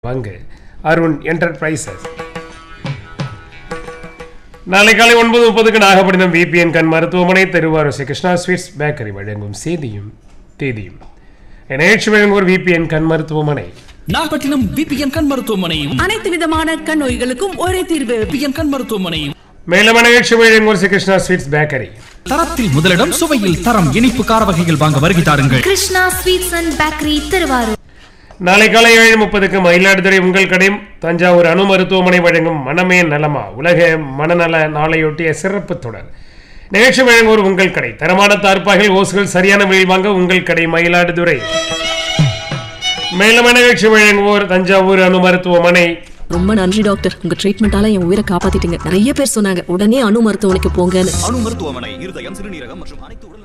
பங்கு அருண் என்டர்பிரைசஸ் நாளை காலை ஒன்பது முப்பதுக்கு நாகப்பட்டினம் விபிஎன் கண் மருத்துவமனை திருவாரூர் ஸ்ரீ கிருஷ்ணா ஸ்வீட்ஸ் பேக்கரி வழங்கும் செய்தியும் தேதியும் நிகழ்ச்சி வழங்குவோர் விபிஎன் கண் மருத்துவமனை நாகப்பட்டினம் விபிஎன் கண் மருத்துவமனை அனைத்து விதமான கண் நோய்களுக்கும் ஒரே தீர்வு விபிஎன் கண் மருத்துவமனை மேலும் நிகழ்ச்சி வழங்குவோர் ஸ்ரீ கிருஷ்ணா ஸ்வீட்ஸ் பேக்கரி தரத்தில் முதலிடம் சுவையில் தரம் இனிப்பு கார வகைகள் வாங்க வருகை தாருங்கள் Krishna sweets and bakery Tiruvarur நாளை காலை ஏழு முப்பதுக்கு மயிலாடுதுறை உங்கள் கடை தஞ்சாவூர் அணு மருத்துவமனை வழங்கும் மனமே நலமா உலக மனநல நாளையொட்டிய சிறப்பு தொடர் நிகழ்ச்சி வழங்குவோர் உங்கள் கடை தரமான தார்ப்பாய்கள் ஓசுகள் சரியான விலையில் வாங்க உங்கள் கடை மயிலாடுதுறை மேலும் நிகழ்ச்சி வழங்குவோர் தஞ்சாவூர் அணு மருத்துவமனை ரொம்ப நன்றி டாக்டர் உங்க ட்ரீட்மெண்டால என் உயிரை காப்பாத்திட்டீங்க நிறைய பேர் சொன்னாங்க உடனே அணு மருத்துவமனைக்கு போங்கன்னு அணு மருத்துவமனை இருதயம் சிறுநீரகம் மற்றும் அனைத்து உடல்